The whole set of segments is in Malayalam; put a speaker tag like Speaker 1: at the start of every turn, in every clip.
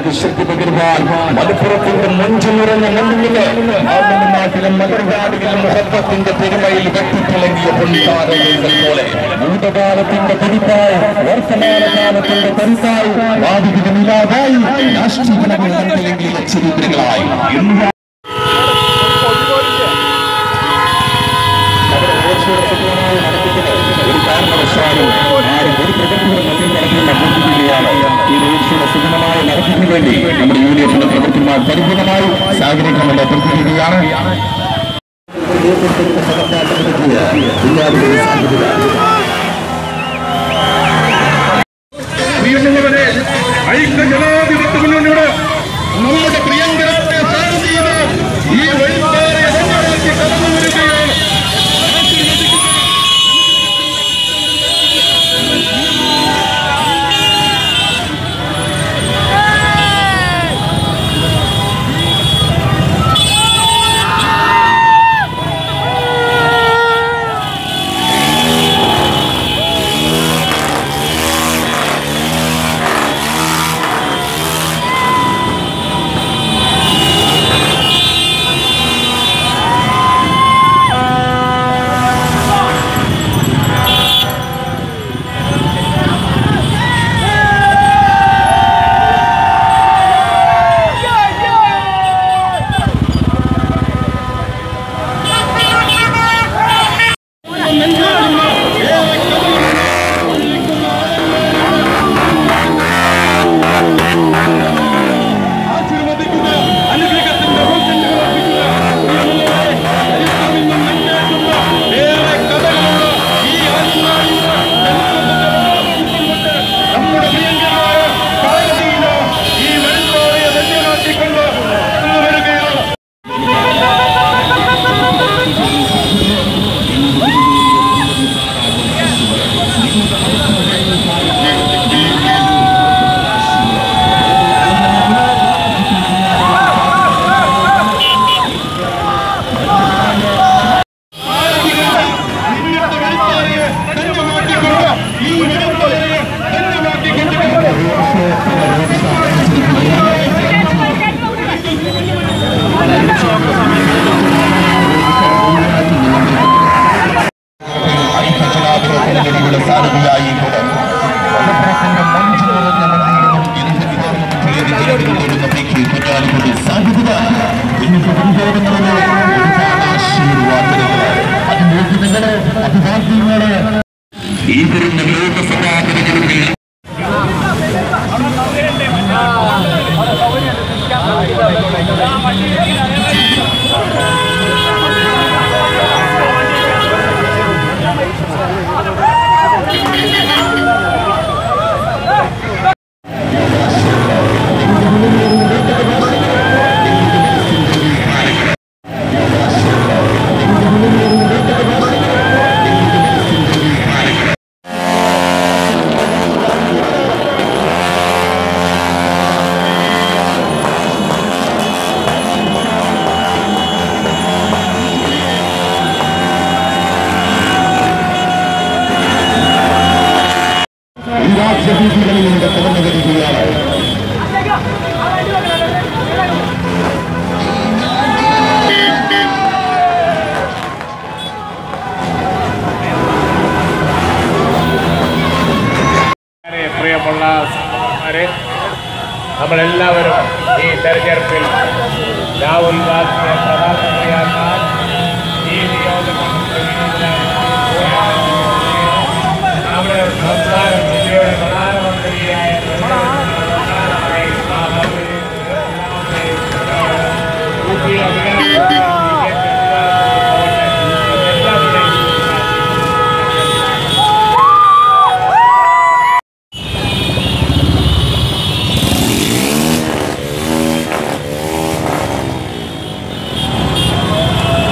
Speaker 1: ജനങ്ങൾക്ക് ശക്തി പകരുവാൻ മലപ്പുറത്തിന്റെ മഞ്ചു നിറഞ്ഞ മണ്ണില് നാട്ടിലെ മലർവാടികളും മുഹബത്തിന്റെ പെരുമയിൽ വെട്ടിത്തിളങ്ങിയ പൊൻതാരകൾ പോലെ ഭൂതകാലത്തിന്റെ കരുത്തായി വർത്തമാനകാലത്തിന്റെ കരുത്തായി വാദികളുടെ നിലാവായി രാഷ്ട്രീയ ചരിത്രങ്ങളായി ഇന്ന് ഒരു കാരണവശാലും ആരും ഒരു പ്രകൃതിയുടെ മധ്യം നടത്തുന്ന ബുദ്ധിമുട്ടുകയാണ് ഈ വീഴ്ചയുടെ സുഗമമായ നടത്തിപ്പിന് വേണ്ടി നമ്മുടെ യൂണിയന്റെ പ്രവർത്തകന്മാർ പരിപൂർണമായി സഹകരിക്കണമെന്ന് അഭ്യർത്ഥിക്കുകയാണ്
Speaker 2: പ്രിയമുള്ളവരെ ഐക്യ ജനാധിപത്യ മുന്നണിയുടെ നമ്മുടെ പ്രിയങ്കരത്തെ സ്വാഗതം ചെയ്ത് ഈ വഴിമാറിയ രംഗമാക്കി കടന്നു വരികയാണ് ആശീർവദിക്കുക അനുഗ്രഹത്തിന്റെ ഹോസ്റ്റലുകൾ അർപ്പിക്കുക പ്രിയമുള്ളവരെ, ചരിത്രം ഇന്നും നെഞ്ചേറ്റുന്ന ഏറെ കഥകളുള്ള ഈ ആത്മാവിന്റെ ചരിത്രത്തിന്റെ നമ്മുടെ പ്രിയങ്കരമായ കാലതീന ഈ വെളിപ്പാറയെ ധന്യമാക്കിക്കൊണ്ട് കടന്നു വരികയാണ് ഇന്നത്തെ വെളിപ്പാറയെ ധന്യമാക്കിക്കൊണ്ട് ഈ വെളിപ്പാറയെ ധന്യമാക്കിക്കൊണ്ട്
Speaker 1: ഐക്യജനാധിപത്യങ്ങളുടെ സാരഥിയായി കൊണ്ട് മലപ്പുറത്തിന്റെ മഞ്ചു നിറഞ്ഞ മണ്ണിലും എന്ത് വിധേയപ്പെടുന്ന കുറ്റാലികളുടെ സാധ്യത എനിക്ക് മുൻപോടുന്നത് ഒരുപാട് ആശീർവാദങ്ങള് അതിന്റെ അഭിവാദ്യങ്ങള് ഈ വരുന്ന ലോകസഭാ തെരഞ്ഞെടുപ്പിൽ ഈ രാജ്യവീതികളിലൂടെ കടന്നു വരികയാണ്
Speaker 3: വളരെ പ്രിയമുള്ള സഹോദരന്മാരെ നമ്മളെല്ലാവരും ഈ തെരഞ്ഞെടുപ്പിൽ രാഹുൽ ഗാന്ധിയെ പ്രധാനമന്ത്രിയാക്കാൻ ഈ നിയോജകമണ്ഡലത്തിൽ നമ്മുടെ സംസ്ഥാന ഇന്ത്യയുടെ പ്രധാനമന്ത്രിയായ പ്രധാനമന്ത്രി ഊട്ടി അധികാരം എല്ലാവരുടെയും
Speaker 1: ഈ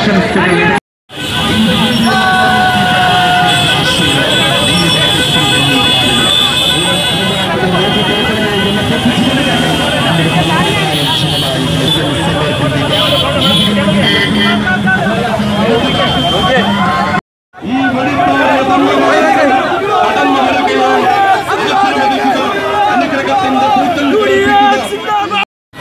Speaker 1: ആശംസകൾ
Speaker 2: ഈ വെടിപ്പായ തമ്മിൽ കടന്നു വരികയാണ് ആശീർവദിക്കുക അനുഗ്രഹത്തിന്റെ പൂത്തൽ വിളിപ്പിക്കുക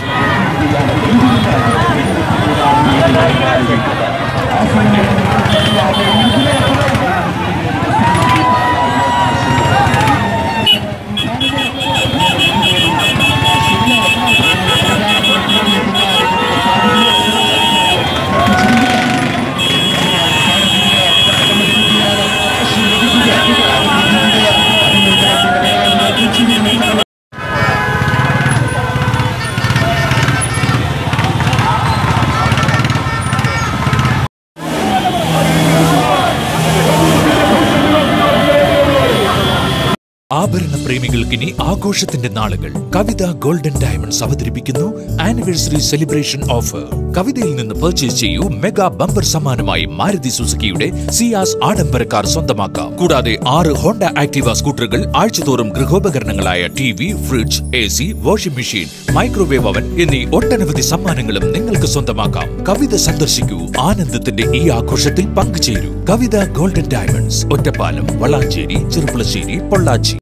Speaker 4: ആഭരണ പ്രേമികൾക്കിനി ആഘോഷത്തിന്റെ നാളുകൾ കവിത ഗോൾഡൻ ഡയമണ്ട്സ് അവതരിപ്പിക്കുന്നു ആനിവേഴ്സറി സെലിബ്രേഷൻ ഓഫർ കവിതയിൽ നിന്ന് പർച്ചേസ് ചെയ്യൂ മെഗാ ബമ്പർ സമ്മാനമായി മാരുതി സുസുക്കിയുടെ സിയാസ് ആഡംബര കാർ സ്വന്തമാക്കാം കൂടാതെ ആറ് ഹോണ്ട ആക്ടിവ സ്കൂട്ടറുകൾ ആഴ്ചതോറും ഗൃഹോപകരണങ്ങളായ T V fridge A C washing machine microwave oven എന്നീ ഒട്ടനവധി സമ്മാനങ്ങളും നിങ്ങൾക്ക് സ്വന്തമാക്കാം കവിത സന്ദർശിക്കൂ ആനന്ദത്തിന്റെ ഈ ആഘോഷത്തിൽ പങ്കുചേരൂ കവിത ഗോൾഡൻ ഡയമണ്ട്സ് ഒറ്റപ്പാലം വളാഞ്ചേരി ചെറുപ്പുളശ്ശേരി പൊള്ളാച്ചി